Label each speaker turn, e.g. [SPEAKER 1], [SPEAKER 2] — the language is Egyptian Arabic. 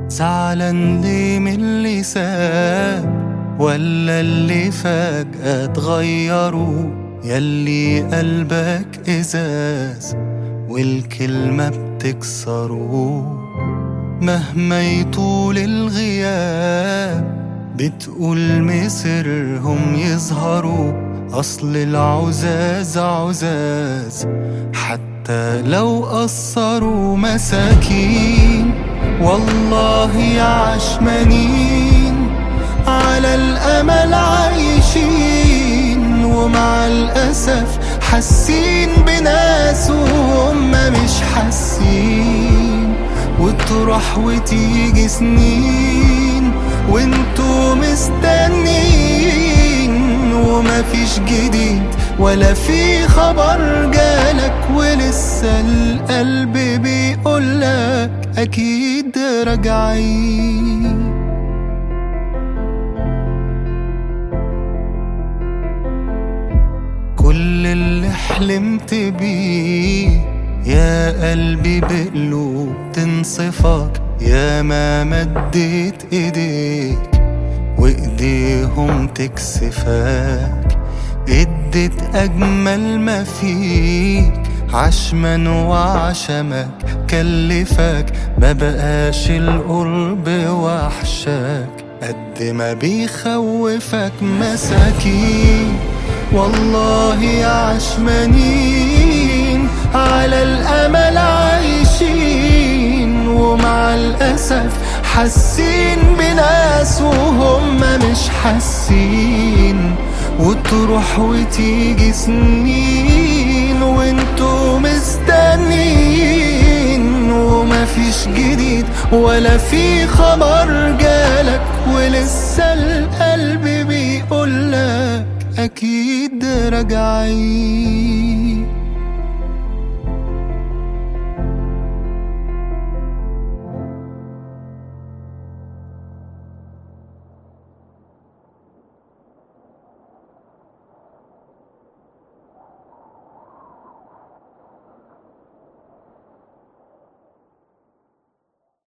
[SPEAKER 1] زعلان ليه من اللي ساب ولا اللي فجأة اتغيروا يلي قلبك إزاز والكلمة بتكسره مهما يطول الغياب بتقول مصيرهم يظهروا أصل العزاز عزاز حتى لو قصروا مساكين والله عشمانين على الأمل عايشين ومع الأسف حاسين بناس وهم مش حاسين وتروح وتيجي سنين وانتوا مستنين ومفيش جديد ولا في خبر جالك ولسه القلب بيقولك أكيد راجعين كل اللي حلمت بيه يا قلبي بقلوب تنصفك يا ما مديت ايديك وايديهم تكسفك اديت اجمل ما فيك عشما وعشمك كلفك ما بقاش القرب وحشك قد ما بيخوفك مساكين والله عشمانين على الأمل عايشين ومع الأسف حاسين بناس وهم مش حاسين وتروح وتيجي سنين وانتوا مستنين ومفيش جديد ولا في خبر جالك ولسه القلب بيقولك أكيد راجعين